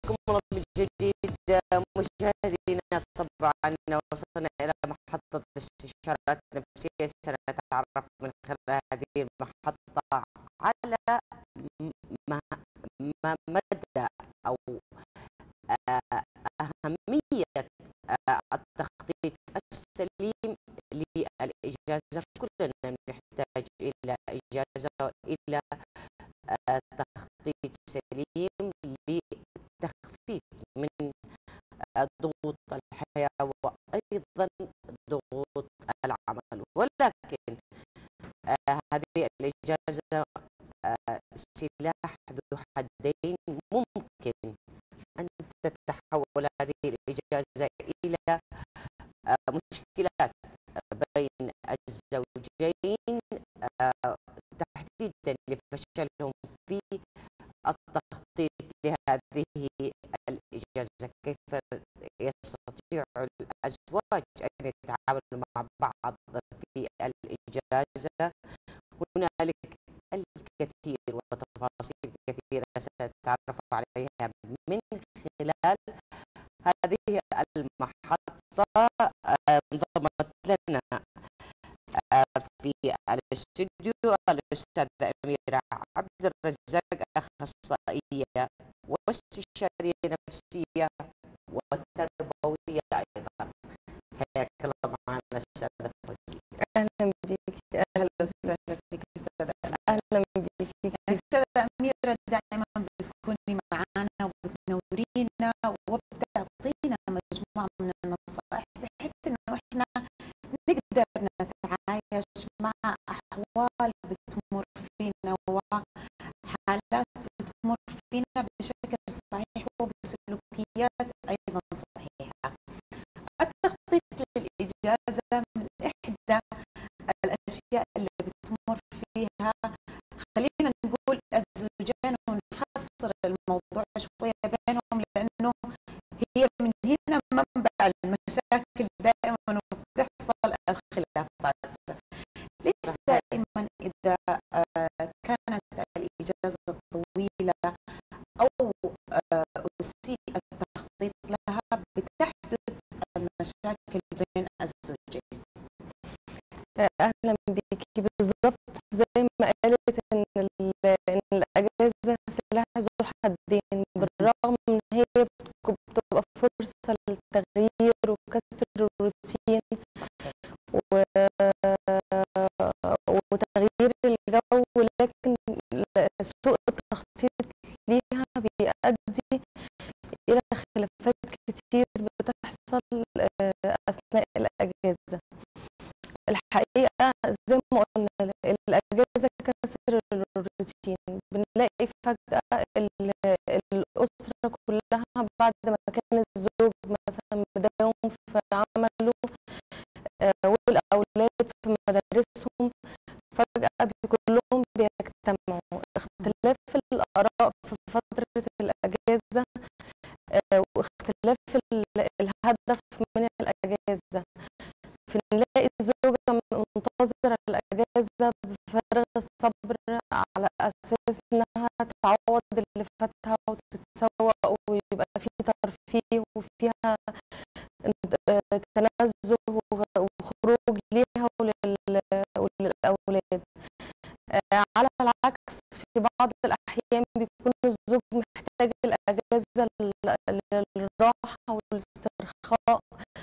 حياكم الله من جديد مشاهدينا طبعا وصلنا الى محطه استشارات نفسيه سنتعرف من خلال هذه المحطه على ما ما مدى او آه، اهميه آه، التخطيط السليم للاجازه كلنا نحتاج الى اجازه والى آه، تخطيط سليم لتخفيف من ضغوط الحياة وأيضا ضغوط العمل ولكن آه، هذه الإجازة آه، سلاح ذو حدين ممكن أن تتحول هذه الإجازة إلى آه، مشكلات بين الزوجين تحديدا لفشلهم في التخطيط لهذه الإجازة كيف يستطيع الأزواج أن يتعاملوا مع بعض في الإجازة هنالك الكثير وتفاصيل كثيرة سنتعرف عليها من خلال هذه المحطة انضمت لنا في الاستوديو الأستاذة أميرة عبد الرزاق أخصائية واستشارية نفسية وتربوية أيضا حياك الله معنا أستاذة فوزية أهلا بك أهلا وسهلا بك أستاذة أهلا بك أستاذة أميرة دائما بتكوني معنا وبتنورينا وبتعطينا مجموعة من النصائح بحيث إنه إحنا نقدر نتعايش مع أحوال بتمر فينا وحالات بتمر فينا بشكل صحيح وبسلوكيات أيضا صحيحة التخطيط للإجازة من إحدى الأشياء اللي بتمر فيها خلينا نقول الزوجين ونحصر الموضوع شوية بينهم لأنه هي من هنا منبع المشاكل دائما وبتحصل الخلافات ليش دائما إذا آه، كانت الإجازة طويلة أو آه، أسيء التخطيط لها بتحدث المشاكل بين الزوجين أهلا بك بالضبط زي ما قالت إن ال- إن الأجازة سلاح ذو حدين بالرغم من هي بتك- بتبقى فرصة للتغيير وكسر الروتين و... وتغيير الجو لكن سوء التخطيط ليها بيؤدي إلى خلافات كتير بتحصل آه، أثناء الأجازة الحقيقة زي ما قلنا الأجازة كسر الروتين بنلاقي فجأة ال- الأسرة كلها بعد ما كان الزوج مثلا مداوم في عمله آه، والأولاد في مدارسهم فجأة بي- كلهم بيجتمعوا اختلاف الآراء في فترة الأجازة آه، واختلاف ال- الهدف من الأجازة فنلاقي الزوجة منتظرة الأجازة بفارغ الصبر على أساس إنها تعوض اللي فاتها وتتسوق ويبقى في ترفيه وفيها انت- آه، تنزه وغ- وخروج ليها ولل- وللأولاد آه، على العكس في بعض الأحيان بيكون الزوج محتاج الأجازة لل- للراحة والاسترخاء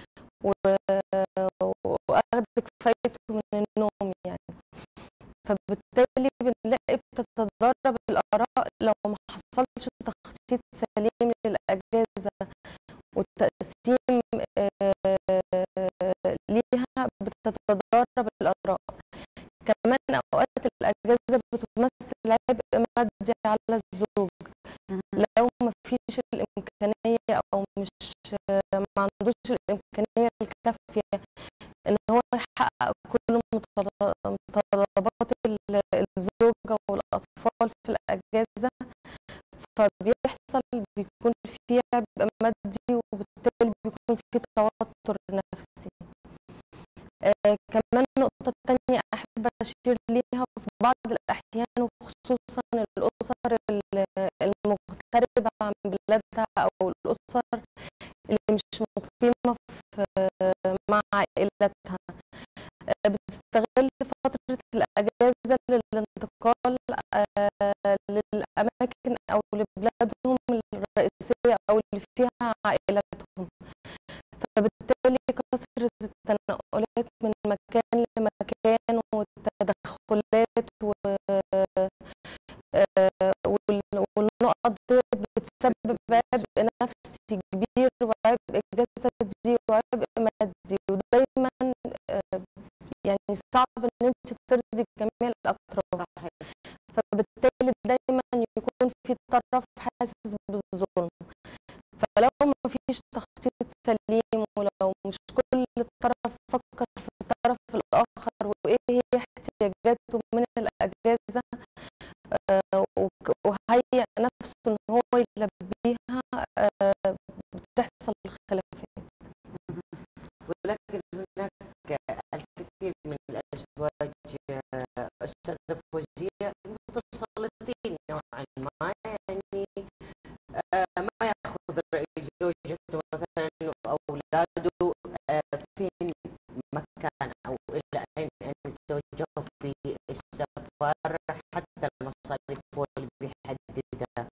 و- واخد كفايته من النوم يعني فبالتالي بنلاقي بتتضارب الآراء لو ما حصلش تخطيط سليم للأجازة والتقسيم آه، ليها بتتضارب الآراء كمان أوقات الأجازة بتمثل عبء مادي على الزوج لو ما فيش الإمكانية أو مش ما عندوش الإمكانية الكافية إن هو يحقق كل متطل- متطلبات ال- الزوجة والأطفال في الأجازة فبيحصل بيكون في عبء مادي وبالتالي بيكون في توتر نفسي آه كمان نقطة تانية أحب أشير ليها في بعض الأحيان وخصوصا الأسر ال- المغتربة عن بلادها أو مش مقيمة في مع عائلتها آه، بتستغل فترة الأجازة للانتقال آه، للأماكن أو لبلادهم الرئيسية أو اللي فيها عائلتهم فبالتالي كثرة التنقلات من مكان لمكان والتدخلات و آه، وال- والنقط دي بتسبب عبء نفسي كبير وعبء جسدي وعبء مادي ودايما آه، يعني صعب ان انت ترضي جميع الاطراف صحيح فبالتالي دايما يكون في طرف حاسس بالظلم فلو ما فيش تخطيط سليم ولو مش كل طرف فكر في الطرف الآخر وإيه هي احتياجاته من الأجازة آه، وك- وهيئ نفسه إن هو يلبيها آه، بتحصل خلافات ولكن هناك الكثير من الأزواج آه، أستاذة فوزية متسلطين نوعا ما يعني آه، ما يأخذ رأي زوجته مثلا وأولاده آه، فين مكان أو إلى أين أن يتوجهوا في السفر حتى المصاريف هو اللي بيحددها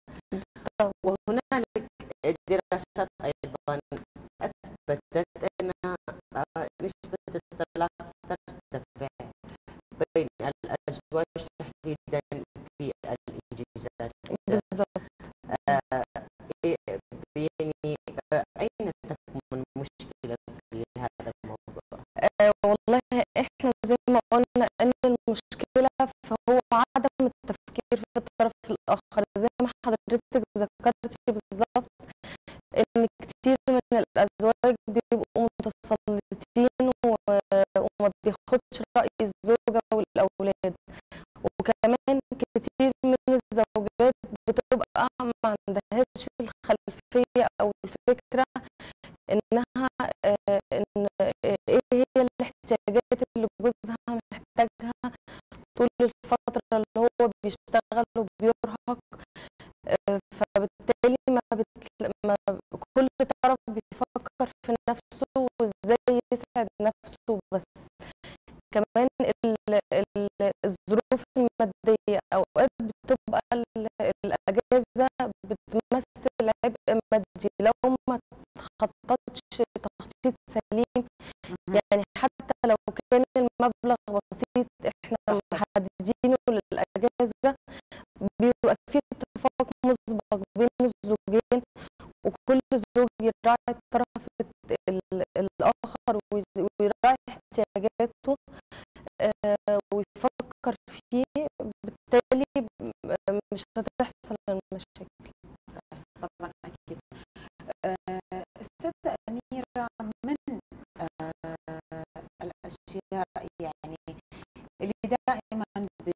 وهنالك دراسات أيضا أثبتت أن آه، نسبة الطلاق ترتفع بين الأزواج تحديدا في الإجازات بالظبط آه، إيه، يعني آه، أين تكمن المشكلة في هذا الموضوع؟ آه، والله احنا زي ما قلنا ان المشكله فهو عدم التفكير في الطرف الاخر زي ما حضرتك ذكرتي بالظبط ان كتير من الازواج بيبقوا متسلطين و- وما بياخدش راي الزوجه والاولاد وكمان كتير من الزوجات بتبقى ما عندهاش الخلفيه او الفكره انها آه، ان آه، ايه هي الاحتياجات اللي جوزها محتاجها طول الفترة اللي هو بيشتغل وبيرهق آه، فبالتالي ما, بت... ما كل طرف بيفكر في نفسه وازاي يسعد نفسه بس كمان ال... ال... الظروف المادية أوقات بتبقى ال... الأجازة بتمثل عبء مادي لو ما تخططش تخطيط سليم يعني حتى لو كان المبلغ بسيط احنا محددينه للأجازة بيبقى في اتفاق مسبق بين الزوجين وكل زوج يراعي الطرف الت- ال- الآخر وي- ويراعي احتياجاته آه، ويفكر فيه بالتالي م- مش هتحصل المشاكل صحيح طبعا اكيد آه، استاذه اميره من آه، الاشياء يعني اللي دائما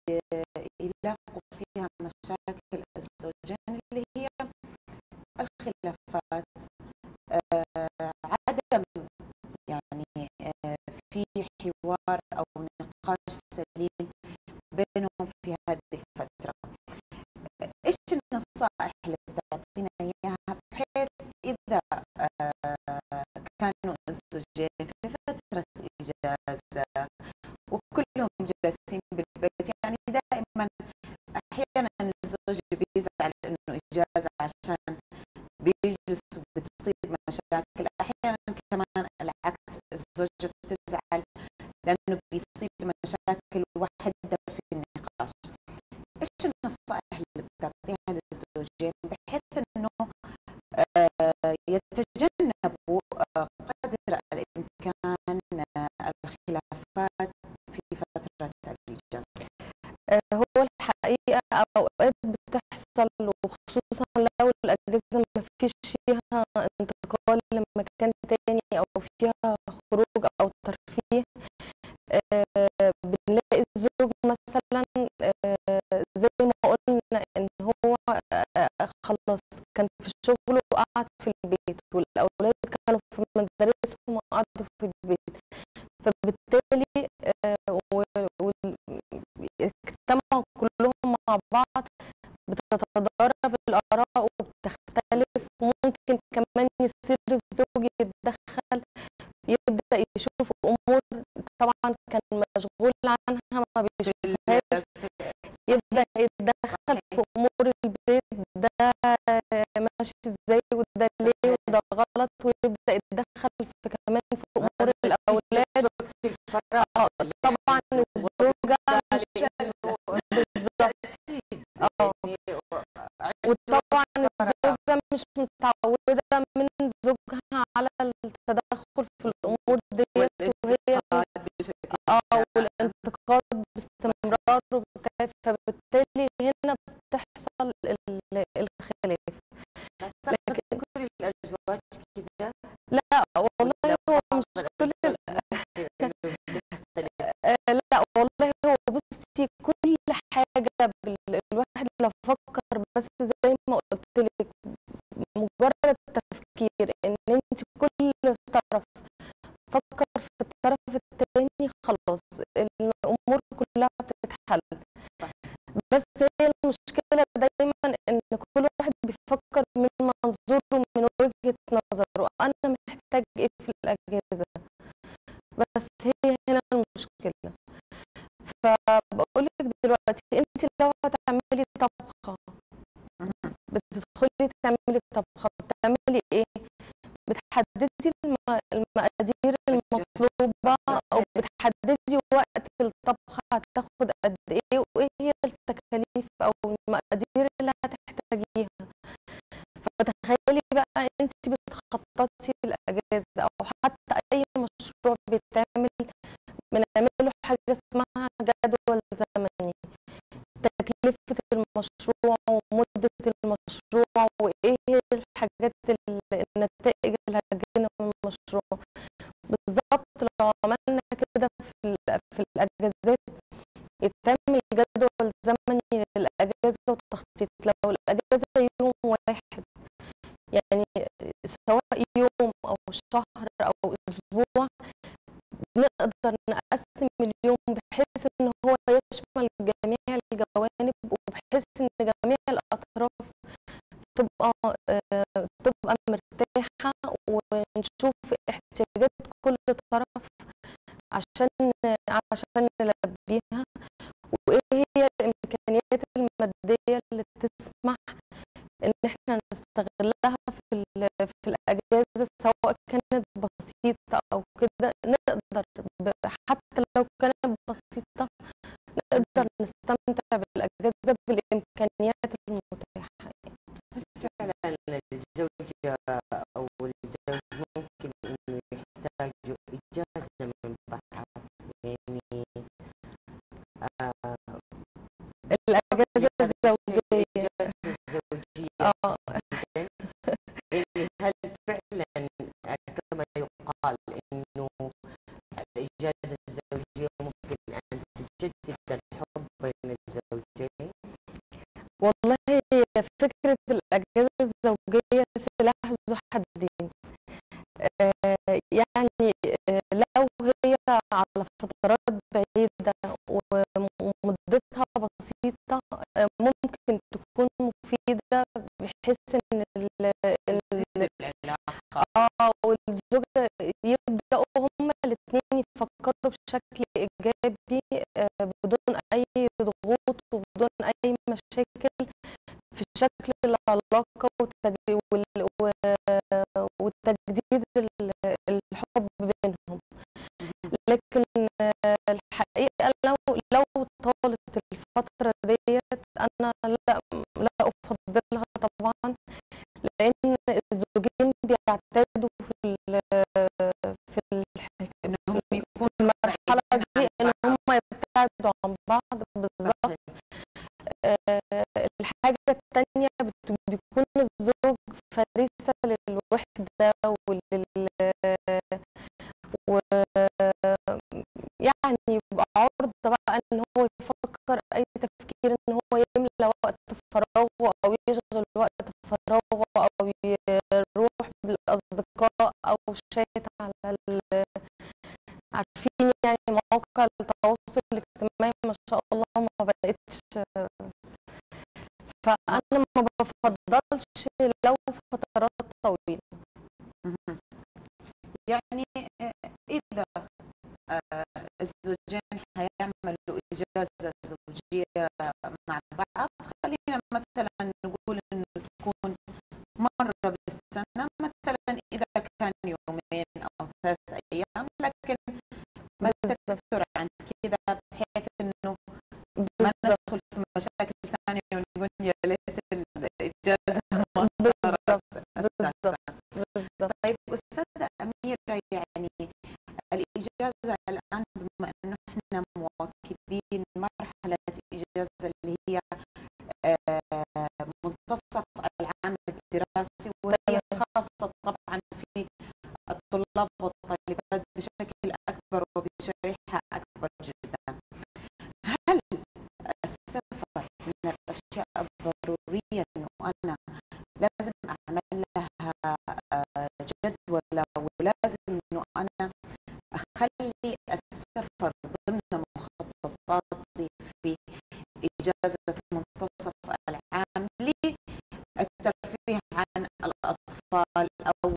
بيلاقوا فيها مشاكل الزوجين اللي هي الخلافات آه، عدم يعني آه، في حوار او نقاش سليم بينهم في هذه الفتره ايش النصائح اللي بتعطينا اياها بحيث اذا آه، كانوا الزوجين في فتره اجازه وكلهم جالسين بالبيت يعني دائما احيانا الزوج بيزعل انه اجازه عشان بيجلس وبتصير مشاكل احيانا كمان العكس الزوجه بتزعل لانه بيصير مشاكل وحده في النقاش ايش النصائح اللي بتعطيها للزوجين بحيث انه آه، يتجنبوا آه، قدر الامكان آه، الخلافات في فتره الاجازه آه، هو الحقيقة أوقات بتحصل وخصوصا لو الأجازة ما فيش فيها انتقال لمكان تاني أو فيها خروج أو ترفيه آه، بنلاقي الزوج مثلا آه، زي ما قلنا إن هو آه، خلاص كان في شغله وقعد في البيت والأولاد كانوا في مدارسهم وقعدوا في البيت فبالتالي آه، و- وال- اجتمعوا كلهم مع بعض بتتضارب الآراء وبتختلف وممكن كمان يصير الزوج يتدخل يبدأ يشوف أمور طبعا كان مشغول عنها ما بيشوفهاش يبدأ يتدخل في أمور البيت ده ماشي ازاي وده ليه وده غلط ويبدأ يتدخل في كمان في أمور الأولاد آه، طبعا الزوجة مش بالظبط اه وطبعا الزوجة مش متعودة من زوجها على التدخل في الأمور ديت وهي اه والانتقاد باستمرار وبتاع فبالتالي هنا بتحصل ال- الخلاف لكن كل الازواج كذا لا والله هو مش كل ال- آه، لا والله هو بصي كل حاجة بال- الواحد لو فكر بس زي ما قلت لك مجرد تفكير ان انت كل طرف فكر في الطرف التاني خلاص الامور كلها بتتحل صح. بس هي المشكلة دايما ان كل واحد بيفكر من منظوره من وجهة نظره انا محتاج ايه في الاجازة بس هي هنا المشكلة فبقول لك دلوقتي انت لو هتعملي طبخة بتدخلي تعملي طبخة بتعملي ايه بتحددي الم- المقادير المطلوبة او بتحددي وقت الطبخة هتاخد قد ايه وايه هي التكاليف او المقادير اللي هتحتاجيها فتخيلي بقى انت بتخططي الاجازة او حتى اي مشروع بيتعمل بنعمله حاجة اسمها جدول زمني تكلفة المشروع ومدة المشروع وإيه هي الحاجات ال- النتائج اللي هتجينا من المشروع بالظبط لو عملنا كده في, ال- في الأجازات يتعمل جدول زمني للأجازة وتخطيط لو الأجازة يوم واحد يعني سواء يوم أو شهر أو أسبوع نقدر نقسم اليوم بحيث ان هو يشمل جميع الجوانب وبحيث ان جميع الاطراف تبقى آه، تبقى مرتاحة ونشوف احتياجات كل طرف عشان عشان نلبيها وايه هي الامكانيات المادية اللي تسمح ان احنا نستغلها في ال- في الاجازة سواء كانت بسيطة او كده نقدر ب- حتى لو كانت بسيطة نقدر نستمتع بالاجازة بالامكانيات المتاحة هل فعلا الزوجة أو الزوج ممكن إنه يحتاجوا إجازة من بعض يعني آه الاجازة هذا الشيء الزوجية الإجازة الزوجية اه يعني هل فعلا كما يقال إنه الإجازة الزوجية ممكن أن تجدد الحب بين الزوجين والله هي فكرة الأجازة الزوجية سلاح ذو حدين آه، يعني آه، لو هي على فترات بعيدة وم- ومدتها بسيطة آه، ممكن تكون مفيدة بحيث إن ال- ال- العلاقة اه والزوجة يبدأوا هما الاتنين يفكروا بشكل إيجابي آه، بدون أي ضغوط وبدون أي مشاكل في شكل العلاقة والتج- وال- و- وتجديد ال- الحب بينهم لكن آه، الحقيقة لو لو طالت الفترة ديت أنا لا لا أفضلها طبعا لأن الزوجين بيعتادوا في ال في ال انهم في يكونوا المرحلة بعيدين دي عن إن بعض. هم يبتعدوا عن بعض بالظبط صحيح. آه، الحاجة التانية بت- بيكون الزوج فريسة للوحدة ولل و يعني يبقى عرضة بقى ان هو يفكر اي تفكير ان هو يملى وقت فراغه او يشغل وقت فراغه او يروح بالاصدقاء او شات على ال... عارفين يعني مواقع التواصل الاجتماعي ما شاء الله ما بقتش فانا ما بفضلش لو فترات طويله مع بعض خلينا مثلا نقول انه تكون مرة بالسنة مثلا إذا كان يومين أو ثلاث أيام لكن ما بالضبط. تكثر عن كذا بحيث انه ما بالضبط ندخل في مشاكل ثانية ونقول يا ليت الإجازة ما صارت بالضبط أساسا بالضبط طيب أستاذة أميرة يعني الإجازة الآن بما أنه إحنا مواكبين مرحلة إجازة اللي هي آه، منتصف العام الدراسي وهي خاصة طبعا في الطلاب والطالبات بشكل أكبر وبشريحة أكبر جدا هل السفر من الأشياء الضرورية أنه أنا لازم أعمل لها آه، جدولة ولازم أنه أنا أخلي السفر ضمن مخططاتي في إجازة منتصف العام للترفيه عن الأطفال أو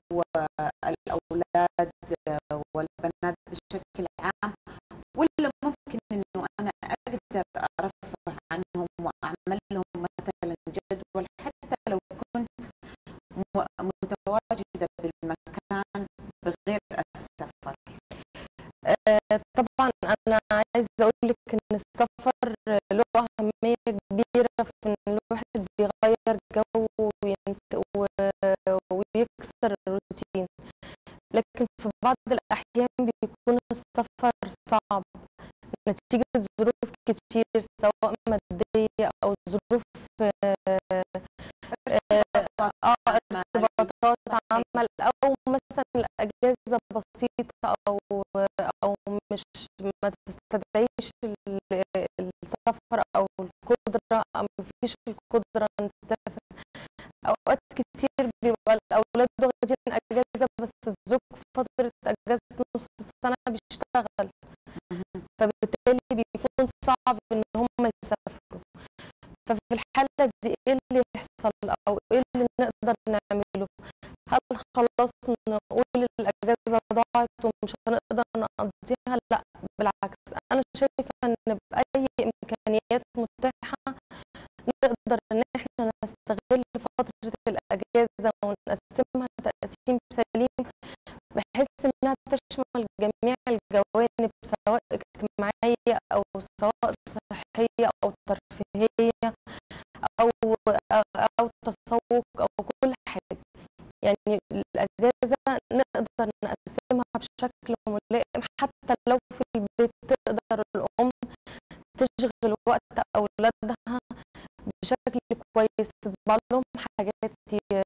الأولاد والبنات بشكل عام ولا ممكن إنه أنا أقدر أرفه عنهم وأعمل لهم مثلا جدول حتى لو كنت م- متواجدة بالمكان بغير السفر آه، طبعا انا عايزه اقول لك ان السفر له اهميه كبيره في ان الواحد بيغير جو وينت- و- ويكسر الروتين لكن في بعض الاحيان بيكون السفر صعب نتيجه ظروف كتير سواء ماديه او ظروف آه، ارتباطات اه عمل، ارتباطات صحيح. عمل او مثلا الاجازه بسيطه او او مش ما تستدعيش ال- السفر او القدره او ما فيش القدره ان تسافر اوقات كتير بيبقى الاولاد واخدين اجازه بس الزوج في فتره اجازه نص السنه بيشتغل فبالتالي بيكون صعب ان هم يسافروا ففي الحالة دي ايه اللي يحصل او ايه اللي نقدر نعمله هل خلاص نقول الاجازة ضاعت ومش هنقدر نقضيها لا بالعكس انا شايفة ان بأي امكانيات متاحة نقدر ان احنا نستغل فترة الاجازة ونقسمها تقسيم سليم بحيث انها تشمل جميع الجوانب سواء اجتماعية او سواء صحية او ترفيهية او او تسوق او كل حاجه يعني الاجازه نقدر نقسمها بشكل ملائم حتى لو في البيت تقدر الام تشغل وقت اولادها بشكل كويس تطبع لهم حاجات ي-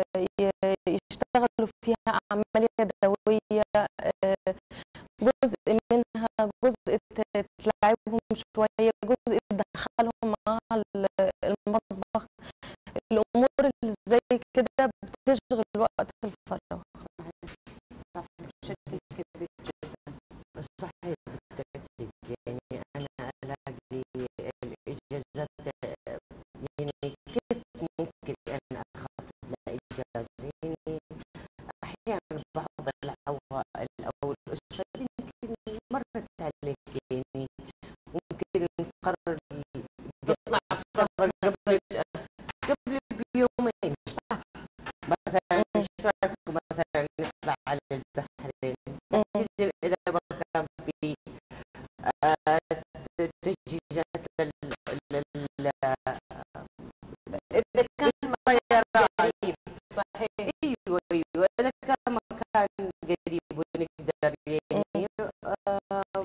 ي- يشتغلوا فيها اعمال يدويه آه، جزء منها جزء ت- تلعبهم شويه جزء تدخلهم معاها ال- المطبخ الامور اللي زي كده بتشغل وقت الفراغ صحيح صحيح بشكل كبير جدا صحيح بالتأكيد يعني أنا ألاقي الإجازات يعني كيف ممكن أن أخطط لإجازة يعني أحيانا بعض العوائل أو الأسر يمكن مرت عليك يعني ممكن نقرر نطلع السفر قبل قبل بيومين مثلا نشترك مثلا نطلع على البحرين تحديدا اذا كان في آه، تجهيزات لل- لل- اذا كان الطيران قريب صحيح ايوه ايوه اذا كان مكان قريب ونقدر يعني آه،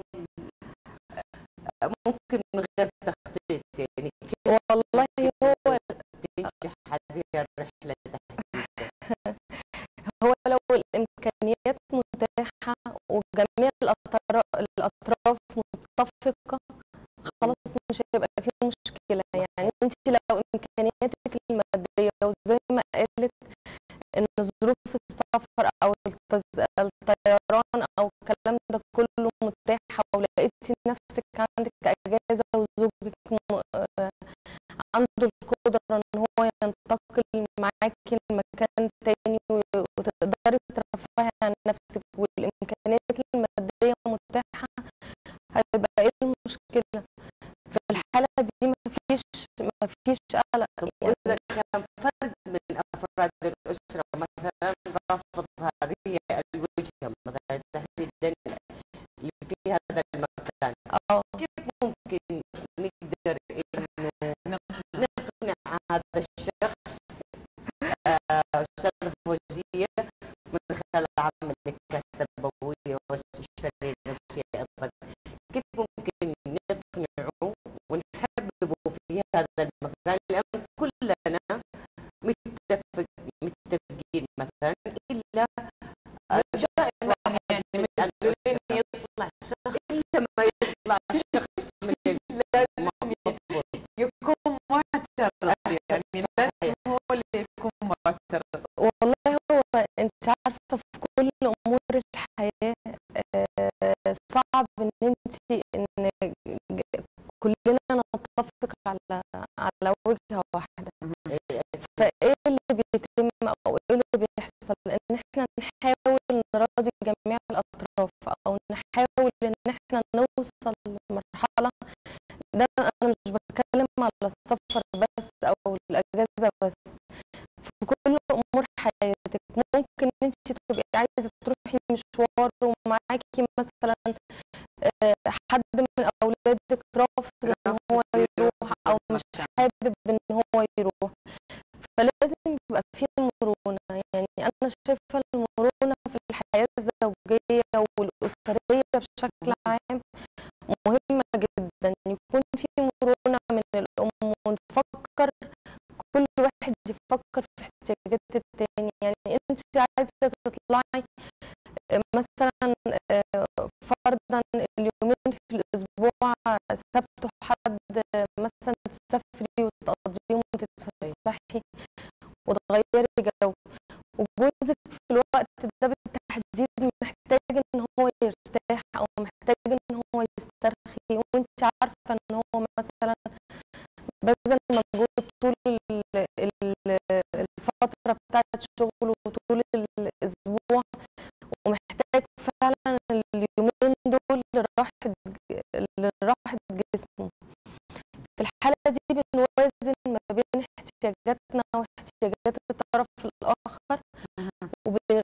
ممكن من غير تخطيط يعني كيف والله هو تنجح هذه الرحله تحديدا هو لو الامكانيات متاحه وجميع الاطراف الاطراف متفقه خلاص مش هيبقى في مشكله يعني انت لو امكانياتك الماديه وزي ما قالت ان ظروف السفر او التز- الطيران او الكلام ده كله متاحه ولقيتي نفسك عندك اجازه وزوجك م- آه، عنده القدره ان هو ينتقل معاكي لمكان تاني و- وتقدري ترفهي عن نفسك والامكانيات الماديه متاحه هيبقى ايه المشكله في الحاله دي فيش ما فيش قلق طب يعني وإذا كان فرد من أفراد الأسرة مثلا رافض هذه الوجهة مثلا تحديدا اللي في هذا المكان اه كيف ممكن نقدر إنه نقنع هذا الشخص آه، أستاذ فوزية من خلال عمل التربوية والاستشارية النفسية أيضا كيف ممكن نقنعه ونحببه في هذا المكان لأن كلنا متفق متفقين مثلا إلا شخص واحد يعني من لين الأسرة يطلع شخص إلا ما يطلع شخص من المضبوط يكون معترض يعني لازم هو اللي يكون معترض والله هو انت عارفه في كل امور الحياه آه، صعب ان انت ان ج- كلنا نتفق على على وجهه واحده فايه اللي بيتم او ايه اللي بيحصل ان احنا نحاول نراضي جميع الاطراف او نحاول ان احنا نوصل لمرحله ده انا مش بتكلم على السفر بس او الاجازه بس في كل امور حياتك ممكن انت تبقي عايزه تروحي مشوار ومعاكي مثلا آه، حد من اولادك رافض ان هو يروح او مش حابب ان هو يروح فلازم يبقى في مرونه يعني انا شايفه المرونه في الحياه الزوجيه والاسريه بشكل عام مهمه جدا يكون في مرونه من الام ونفكر كل واحد يفكر في احتياجات التاني يعني انت عايزه تطلعي آه، مثلا آه، فرضا اليومين في الاسبوع سبت وحد آه، مثلا تسافري وتقضيهم وتتفسحي وتغيري جو وجوزك في الوقت ده بالتحديد محتاج ان هو يرتاح او محتاج ان هو يسترخي وانت عارفه ان هو مثلا بذل مجهود طول ال- ال- الفتره بتاعت شغله وطول الاسبوع ومحتاج فعلا اليومين دول لراحه ج- لراحه جسمه في الحاله دي بنوازن ما بين احتياجاتنا واحتياجات الطرف الاخر وب-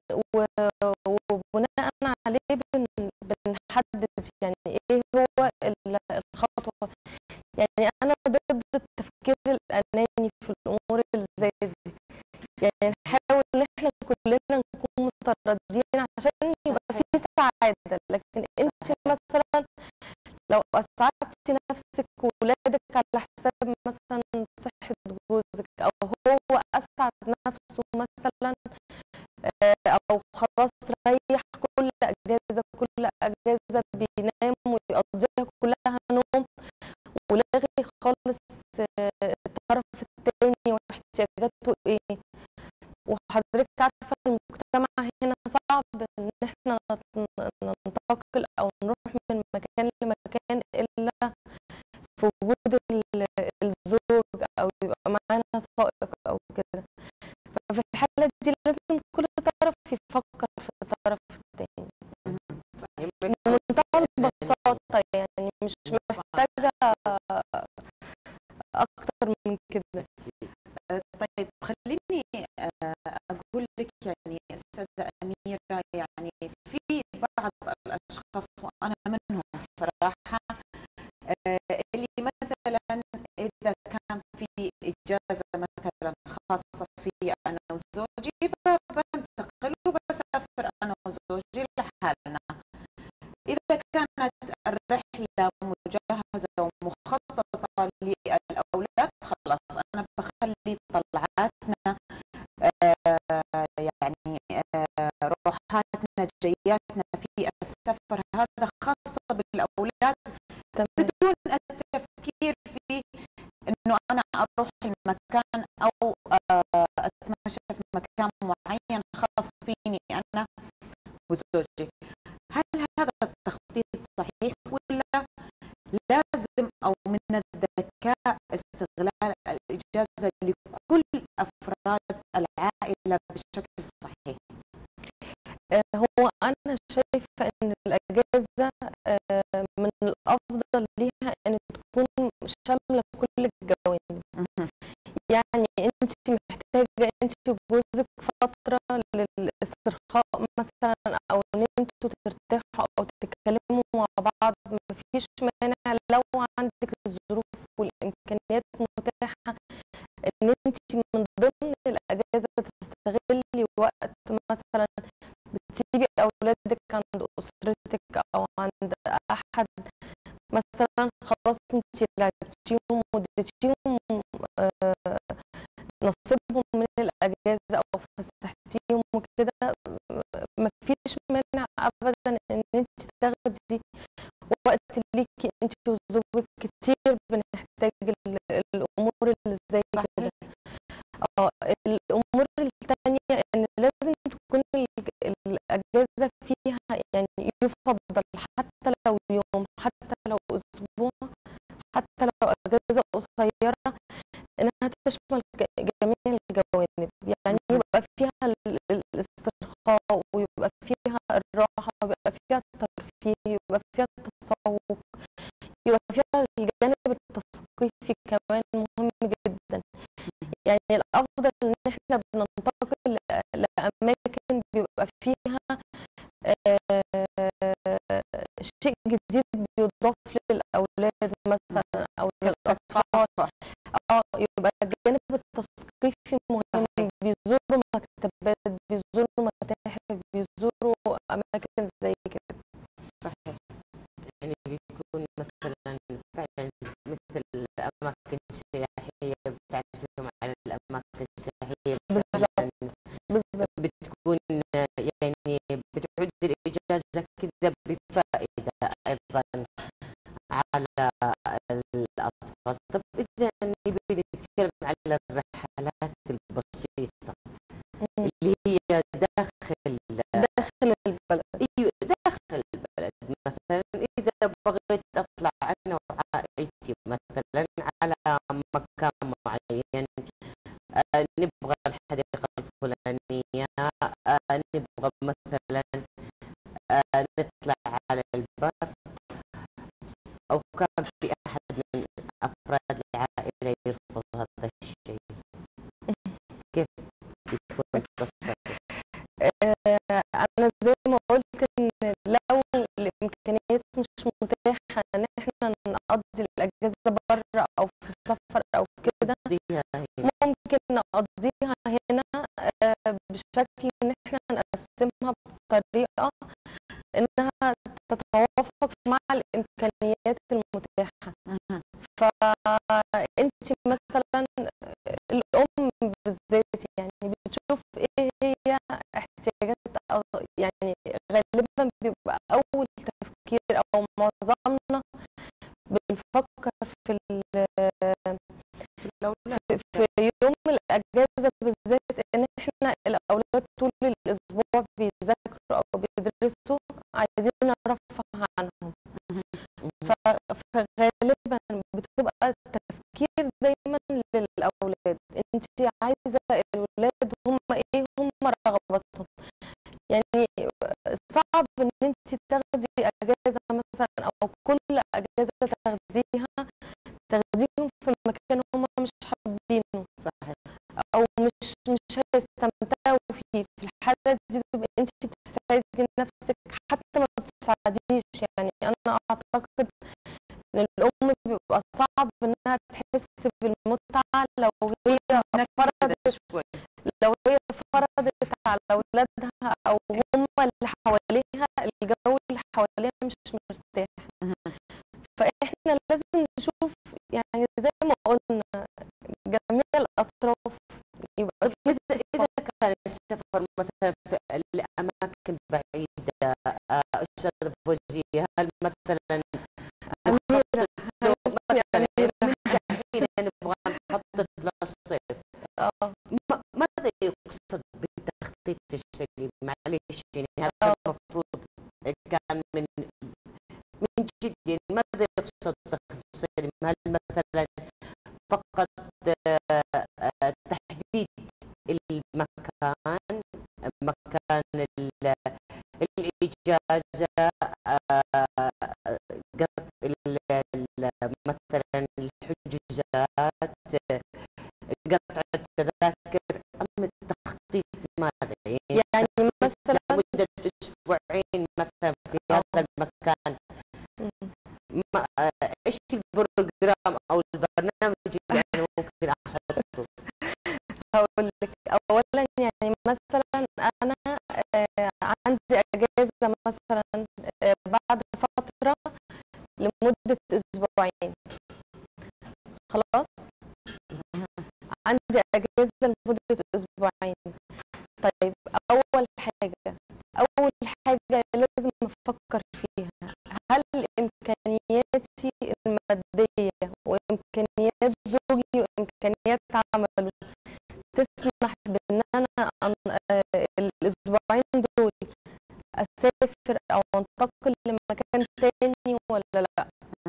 و- وبناء عليه بن بنحدد يعني ايه هو ال- الخطوه يعني انا ضد التفكير الاناني في الامور اللي زي دي يعني نحاول ان احنا كلنا نكون مترددين عشان يبقى في سعاده لكن انت مثلا لو اسعدتي نفسك وولادك على حساب مثلا صحه جوزك او هو اسعد نفسه مثلا آه، او خلاص ريح كل اجازه كل اجازه بينام ويقضيها كلها نوم ولاغي خالص آه، الطرف التاني واحتياجاته ايه وحضرتك عارفه المجتمع هنا صعب ان احنا نت- ننتقل او نروح من مكان لمكان الا في وجود ال- الزوج او يبقى معانا سائق او كده ففي الحاله دي لازم كل طرف يفكر في الطرف التاني صحيح بمنتهى البساطه يعني مش محتاجه اكتر من كده آه، طيب خليني آه، أقول لك يعني أستاذة أميرة يعني في بعض الأشخاص وأنا منهم صراحة آه، اللي مثلا إذا كان في إجازة مثلا خاصة في أنا وزوجي ب- بنتقل وبسافر أنا وزوجي لحالنا إذا كانت الرحلة مجهزة ومخططة للأولاد خلاص أنا بخلي طلعاتنا آه، يعني آه، روحاتنا جياتنا في السفر هذا خاصة بالأولاد تمام بدون التفكير في انه انا اروح المكان او آه، اتمشى في مكان معين خاص فيني انا وزوجي هل هذا التخطيط صحيح ولا لازم او من الذكاء استغلال الاجازه لكل افراد العائله بشكل صحيح آه، هو أنا شايفة إن الأجازة آه، من الأفضل ليها إن تكون شاملة كل الجوانب انت محتاجه انت وجوزك فتره للاسترخاء مثلا او ان انتوا ترتاحوا او تتكلموا مع بعض مفيش مانع لو عندك الظروف والامكانيات متاحه ان انت من ضمن الاجازه تستغلي وقت مثلا بتسيبي اولادك عند اسرتك او عند احد مثلا خلاص انت لعبتيهم واديتيهم آه، نصيبهم من الاجازه او فسحتيهم وكده مفيش مانع ابدا ان انت تاخدي وقت ليكي انت وزوجك كتير بنحتاج ال- الامور اللي زي كده صحيح اه الامور التانية ان لازم تكون ال- الاجازة فيها يعني يفضل حتى لو يوم حتى لو اسبوع حتى لو اجازة قصيرة انها تشمل ج- جميع الجوانب يعني مهم. يبقى فيها ال- ال- الاسترخاء ويبقى فيها الراحة ويبقى فيها الترفيه يبقى فيها التسوق يبقى فيها الجانب التثقيفي كمان مهم جدا يعني الافضل ان احنا بننتقل ل- لاماكن بيبقى فيها آه، شيء جديد بيضاف للاولاد مثلا او للاطفال كالثقافة اه يبقى الجانب التثقيفي مهم صحيح. بيزوروا مكتبات بيزوروا متاحف بيزوروا اماكن زي كده صحيح يعني بيكون مثلا فعلا مثل أماكن سياحية بتعرفيهم على الأماكن السياحية مثلا بالظبط بتكون يعني بتعود الإجازة كذا بفائدة أيضا على الأطفال طب إذا نبي نتكلم على الرحلات البسيطة مم. اللي هي داخل داخل البلد ايوه داخل البلد مثلا اذا بغيت اطلع انا وعائلتي مثلا على مكان معين آه، نبغى الحديقه الفلانيه آه، نبغى مثلا آه، نطلع على البر او كان في احد من افراد العائله يرفض هذا الشيء كيف يكون التصرف آه، انا زي ما قلت ان لو الامكانيات مش متاحه ان احنا نقضي الاجازه بره او في سفر او كده دي هي ممكن نقضيها هنا آه، بشكل ان احنا نقسمها بطريقه انها تتوافق مع الامكانيات المتاحه فانت مثلا الام بالذات يعني بتشوف ايه هي احتياجات أو يعني غالبا بيبقى اول تفكير او معظمنا بنفكر في ال- الأولاد في في يوم الاجازه بالذات ان احنا الاولاد طول الاسبوع بيذاكروا او بيدرسوا عايزين نرفه عنهم ف- فغالبا بتبقى التفكير دايما للاولاد انت عايزه الولاد هم ايه هم رغباتهم يعني صعب ان انت تاخدي اجازه مثلا او كل اجازه تاخديها تاخديهم في مكان هم مش حابينه صحيح او مش مش هيستمتعوا فيه في الحاله دي تبقى انت بتساعدي نفسك حتى ما بتساعديش يعني انا اعتقد ان الام بيبقى صعب انها تحس بالمتعه لو هي فرضت شوي لو هي فرضت على اولادها او هم اللي حواليها الجو اللي حواليها مش مرتاح فاحنا لازم نشوف يعني زي ما قلنا جميع الاطراف يبقى طيب في إذا إذا كان السفر مثلا في لأماكن بعيدة آه، أستاذ فوزية هل مثلا أميرة نخطط لو هنسمي مثلا أميرة. الحين نبغى نخطط للصيف اه ما- ماذا يقصد بالتخطيط السليم؟ معليش يعني هذا آه. المفروض كان من من جد يعني ماذا يقصد بالتخطيط السليم؟ هل مثلا فقط آه، آه، تحديد المكان مكان ال- الإجازة آه، قط- ال- ال- مثلا الحجوزات قطع التذاكر أم التخطيط ماذا يعني يعني تخطيط مثلا لمدة أسبوعين مثلا في آه. هذا المكان مم. ما آه، إيش البروجرام أو البرنامج اللي أنا ممكن أحطه هقول لك اولا يعني مثلا انا آه، عندي اجازه مثلا آه، بعد فتره لمده اسبوعين خلاص عندي اجازه لمده اسبوعين طيب اول حاجه اول حاجه لازم افكر فيها هل امكانياتي الماديه وامكانيات زوجي وامكانيات عمله تسمح بان انا أن- آه، الاسبوعين دول اسافر او انتقل لمكان تاني ولا لا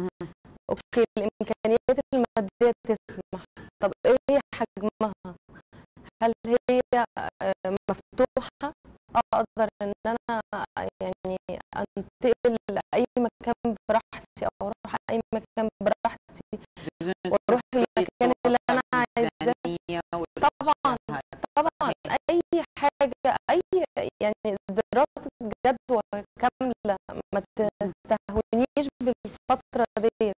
اوكي الامكانيات الماديه تسمح طب ايه هي حجمها هل هي آه، مفتوحه اقدر ان انا يعني انتقل لاي مكان براحتي او اروح اي مكان براحتي بدون واروح تخطيط المكان اللي انا ووضع عايزاه ميزانية طبعا والأشياء هذه. طبعا صحيح. اي حاجه اي يعني دراسه جدوى كامله ما تستهونيش بالفتره ديت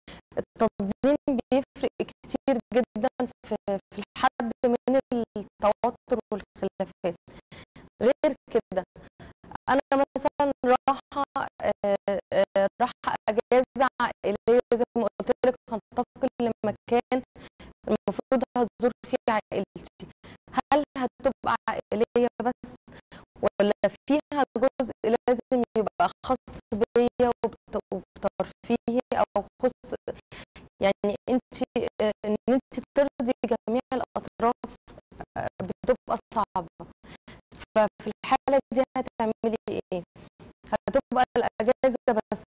التنظيم بيفرق كتير جدا في في الحد من التوتر والخلافات غير كده انا مثلا رايحه آه، آه، رايحه اجازه عائليه زي ما قلت لك هنتقل لمكان المفروض هزور فيه عائلتي هل هتبقى عائليه بس ولا فيها جزء لازم يبقى خاص بيا وبت- وبترفيهي او خص يعني انت ان انت ترضي جميع الاطراف آه، بتبقى صعبه ففي الحاله دي هتعملي ايه هتبقى الاجازه بس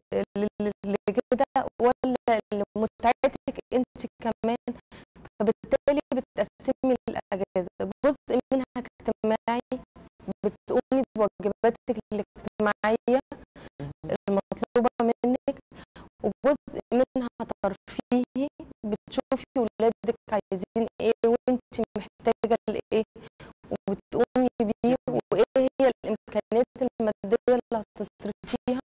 ل- ل- لكده ولا لمتعتك انت كمان فبالتالي بتقسمي الاجازه جزء منها اجتماعي بتقومي بواجباتك الاجتماعيه المطلوبه منك وجزء منها ترفيهي بتشوفي ولادك عايزين ايه وانت محتاجه لايه وبتقومي بيه وايه هي الامكانيات الماديه اللي هتصرفيها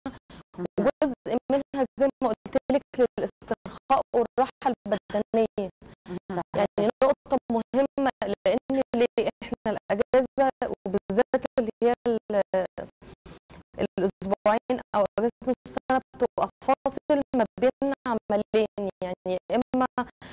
وجزء منها زي ما قلت لك للاسترخاء والراحه البدنيه صح يعني نقطة مهمة لأن ليه إحنا الأجازة وبالذات اللي هي ال- الأسبوعين أو أجازة نص السنة بتبقى فاصل ما بين عملين يعني إما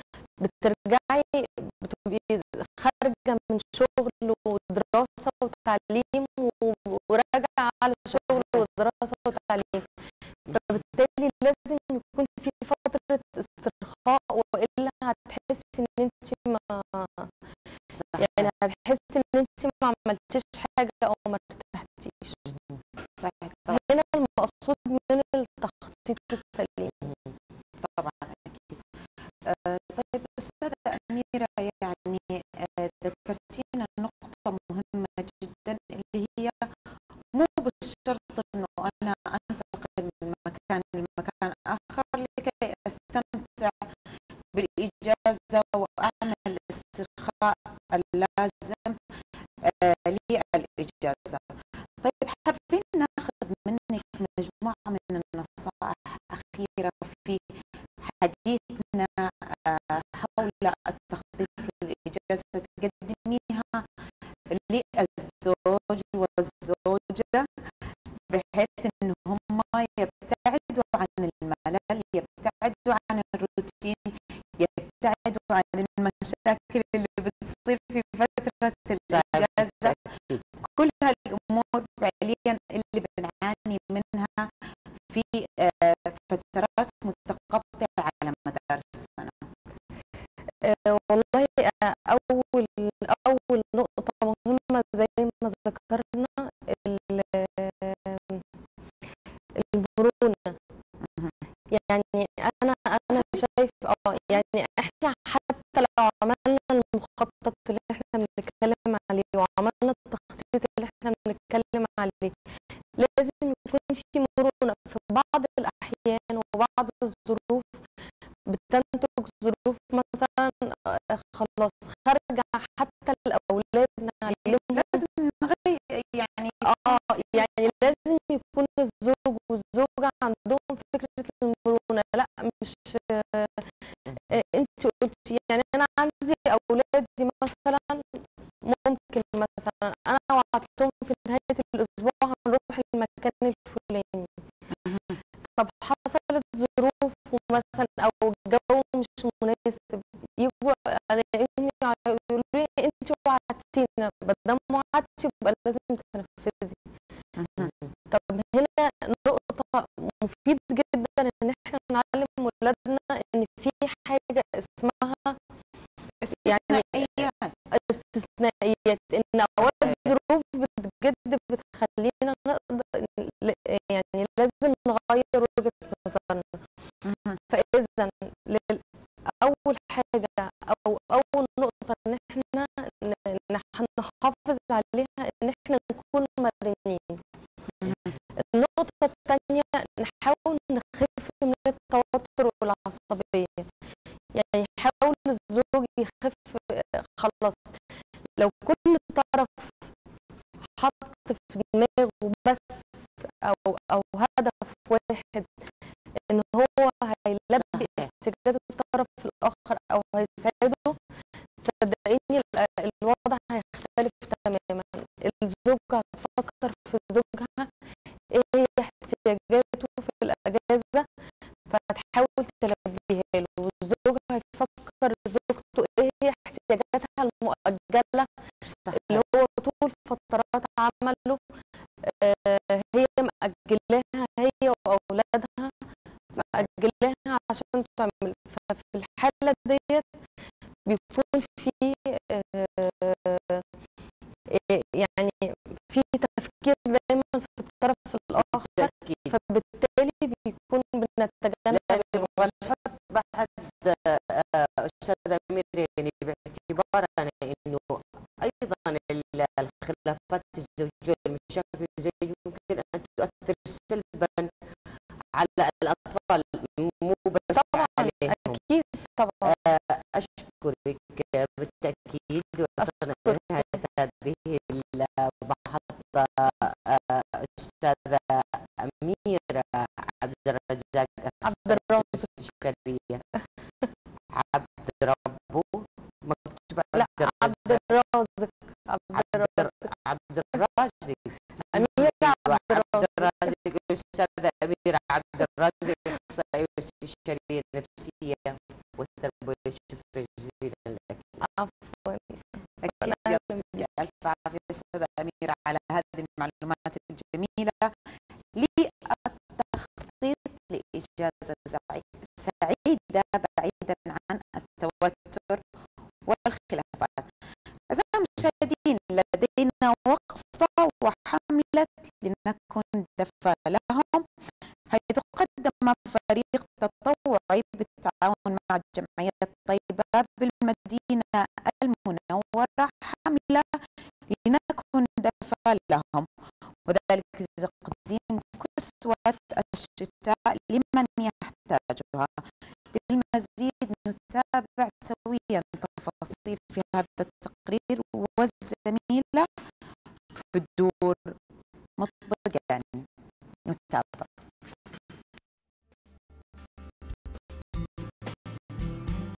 بترجعي بتبقي خارجة من شغل ودراسة وتعليم و- وراجعة على شغل ودراسة وتعليم فبالتالي لازم يكون في فترة استرخاء وإلا هتحسي إن أنت ما صح يعني هتحسي إن أنت ما عملتيش حاجة أو ما ارتحتيش صحيح طبعا هنا المقصود من التخطيط السليم طبعا اكيد آه، طيب استاذه اميره يعني آه، ذكرتينا نقطه مهمه جدا اللي هي مو بالشرط انه انا انتقل من مكان لمكان اخر لكي استمتع بالاجازه واعمل الاسترخاء اللازم آه، للاجازه طيب حابين ناخذ منك مجموعه من النصائح اخيره في حديثنا آه، حول التخطيط للإجازة تقدميها للزوج والزوجة بحيث إن هم يبتعدوا عن الملل يبتعدوا عن الروتين يبتعدوا عن المشاكل اللي بتصير في فترة الإجازة أكيد. كل هالامور فعليا اللي بنعاني منها في آه، فترات متقطعه على مدار السنه آه، والله آه، أول أول نقطة مهمة زي ما ذكرنا ال- المرونة مهم. يعني أنا أنا شايف اه يعني إحنا حتى لو عملنا المخطط اللي إحنا بنتكلم عليه وعملنا التخطيط اللي إحنا بنتكلم عليه لازم يكون في مرونة في بعض الأحيان وبعض الظروف بتنتج ظروف مثلا آه، خلاص خارجة حتى الاولاد نعلمهم لازم نغير يعني اه يعني لازم يكون الزوج والزوجة عندهم فكرة المرونة لا مش آه، انت قلتي يعني انا عندي اولادي مثلا ممكن مثلا انا وعدتهم في نهاية الاسبوع هنروح المكان الفلاني طب حصلت ظروف ومثلا او الجو مش مناسب يجوا الاقيهم يقولوا لي انت وعدتينا ما دام وعدتي يبقى لازم تنفذي طب هنا نقطة مفيد جدا ان احنا نعلم ولادنا ان في حاجة اسمها يعني استثنائيات استثنائيات ان اوقات ظروف بجد بتخلينا نقدر يعني لازم نغير وجهة نظرنا فاذا لل- اول حاجة او اول نقطة ان احنا ن- نح- نحافظ عليها ان احنا نكون مرنين النقطة الثانية نحاول نخف من التوتر والعصبية يعني يحاول الزوج يخف خلاص لو كل طرف حط في دماغه بس أو أو هدف واحد إن هو هيلبي صحيح. احتياجات الطرف الآخر أو هيساعده صدقيني ال- الوضع هيختلف تماما الزوجة هتفكر في زوجها ايه هي احتياجاته في الأجازة فتحاول تلبيها له والزوج هيفكر زوجته ايه هي احتياجاتها المؤجلة اللي هو طول فترات عمله آه، هي مأجلاها هي وأولادها مأجلاها عشان تعمل ففي الحالة ديت بيكون في آه، آه، يعني في تفكير دايما في الطرف الآخر بالتأكيد فبالتالي بيكون بنتجنب لازم ونحط بعد آه، أستاذ أمير يعني باعتبارنا إنه أيضا ال- الخلافات الزوجية والمشاكل الزوجية ممكن أن تؤثر سلبا على الأطفال مو بس طبعا عليهم أكيد طبعا أشكرك بالتأكيد وصلنا لنهاية هذه المحطة آه، أستاذة أميرة عبد الرزاق عبد أخصائية الرازق. الاستشارية عبد ربو مكتوب لا عبد عبد الرزاق الرازق عبد عبد الرازق عبد الرازق أميرة عبد وعبد الرازق الرازق الأستاذة أميرة عبد الرازق أخصائية واستشارية نفسية والتربوية شكرا جزيلا لك عفوا أكيد أنا يعطيك ألف عافية أستاذة أميرة على هذه المعلومات الجميلة للتخطيط لإجازة سعي- سعيدة بعيدا عن التوتر والخلافات أعزائي المشاهدين لدينا وقفة وحملة لنكن دفا لهم حيث قدم فريق تطوعي بالتعاون مع الجمعية الطيبة بالمدينة المنورة حملة لنكن دفا لهم وذلك تقديم كسوة الشتاء لمن يحتاجها للمزيد نتابع سويا تفاصيل في هذا التقرير والزميلة في الدور مطبقان